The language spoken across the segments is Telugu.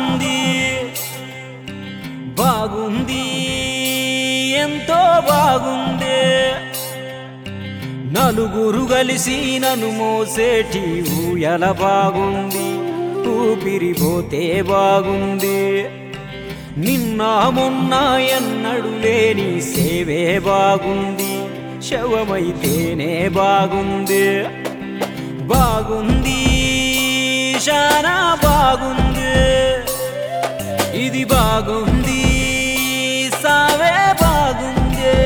బాగుంది బాగుంది ఎంతో బాగుంది నలుగురు కలిసి నన్ను మోసేటి ఊయల బాగుంది ఊపిరిపోతే బాగుంది నిన్న మొన్న ఎన్నడు లేని సేవే బాగుంది శవమైతేనే బాగుంది బాగుంది శానా బాగుంది ఇది బాగుంది సావే బాగుంది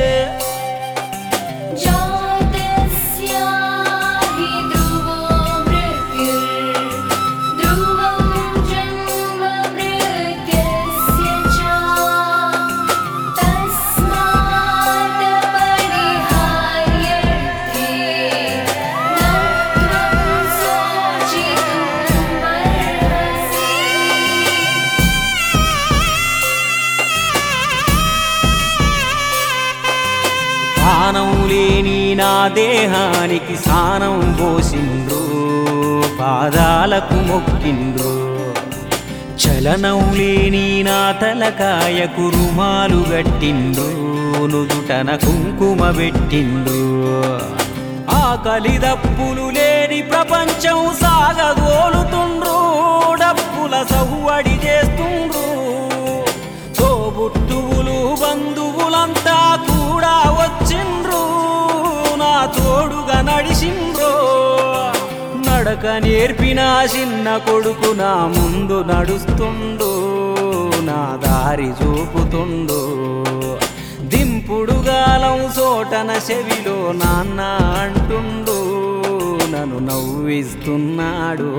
जातस्य हि ध्रुवो मृत्युर् ध्रुवं जन्म मृत्यस्य च तस्मात् परिहार्यर्थे न त्वं शोचितुमर्हसि ప్రాణం లేని నా దేహానికి సానం పోసిండ్రు పాదాలకు మొక్కిండ్రు చలనం లేని నా తలకాయకు రుమాలు గట్టిండ్రు నుదుటన కుంకుమ పెట్టిండ్రు ఆకలి దప్పులు లేని ప్రపంచం సాగగోలుతుండ్రు డప్పుల సవ్వడి చేస్తుండ్రు తోబుట్టువులు బంధువులంతా కూడా వచ్చిండ్రు నా తోడుగా నడిచిండ్రు నడక నేర్పిన చిన్న కొడుకు నా ముందు నడుస్తుండు నా దారి చూపుతుండు దింపుడు గాలం సోటన చెవిలో నాన్న అంటుండు నన్ను నవ్విస్తున్నాడు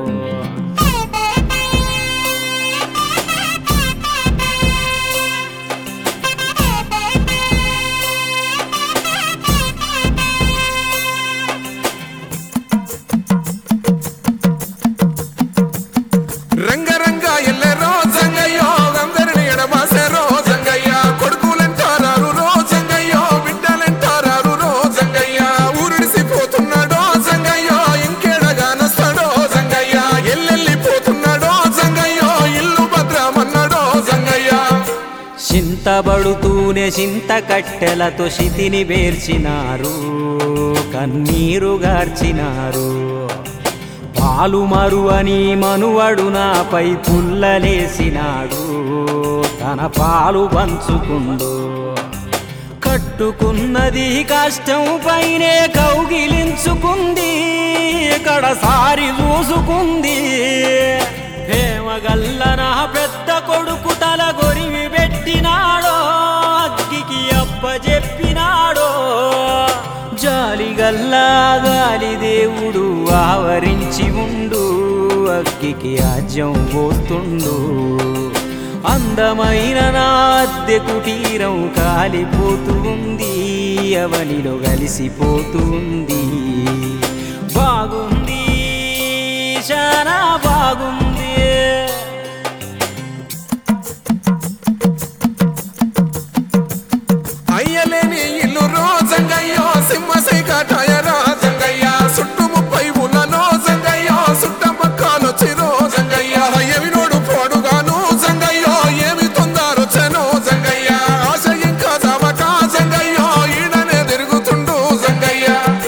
రంగరంగ ఎల్లె రోజంగయ్యో అందరిని ఎడమాసే రోజంగయ్య కొడుకులంటారారు రోజంగయ్యో బిడ్డలంటారారు రోజంగయ్య ఊరిడిసిపోతున్నాడో జంగయ్యో ఇంకేడగానొస్తాడో జంగయ్య ఎల్లెళ్ళిపోతున్నాడో జంగయ్యో ఇల్లు భద్రమన్నాడో జంగయ్య చింతబడుతూనే చింత కట్టెలతో శితిని పేర్చినారు కన్నీరు గార్చినారు పాలు మరువని మనువడు నాపై పుల్లలేసినాడు తన పాలు పంచుకుండు కట్టుకున్నది కష్టం పైనే కౌగిలించుకుంది కడసారి చూసుకుంది ప్రేమగల్ల నా పెద్ద కొడుకు తల గొరివి పెట్టినాడో అగ్గికి అప్ప చెప్పినాడో జాలిగల్లా గాలి దేవుడు ఆవరించి ఉండు అగ్గికి ఆజ్యం పోతుండు అందమైన నా అద్దె కుటీరం కాలిపోతూ ఉంది అవనిలో కలిసిపోతూ ఉంది బాగుంది చాలా బాగుంది అయ్యలేని ఇల్లు రోజంగయ్యో సింహసై కాటాయ రాజంగయ్య సుట్టు ముప్పై ఉలలో జంగయ్యో సుట్ట పక్కాలొచ్చి రోజంగయ్య ఎవినోడు పోడుగాను జంగయ్యో ఏమి తొందరొచ్చను జంగయ్య ఆశ ఇంకా చవక జంగయ్యో ఈడనే తిరుగుతుండు జంగయ్య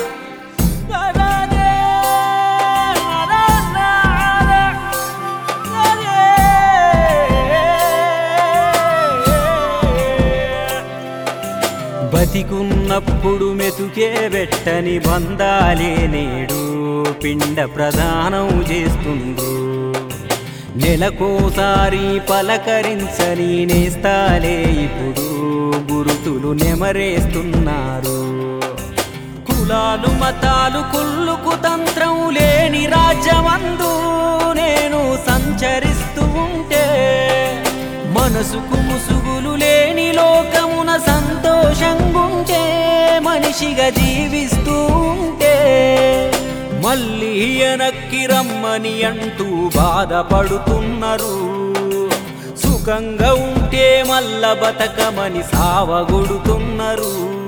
బతికున్నప్పుడు మెతుకే పెట్టని బంధాలే నేడు పిండ ప్రదానం చేస్తుండ్రు నెలకోసారి పలకరించని నేస్తాలే ఇప్పుడు గురుతులు నెమరేస్తున్నారు కులాలు మతాలు కుళ్ళుకు తంత్రం లేని రాజ్యమందు నేను సంచరిస్తూ ఉంటే మనసుకు ముసుగులు లేని లోకమున సంతోషంగుంటే మనిషిగా జీవిస్తూ ఉంటే మళ్ళీ వెనక్కి రమ్మని అంటూ బాధపడుతున్నారు సుఖంగా ఉంటే మల్ల బతకమని సావగొడుతున్నారు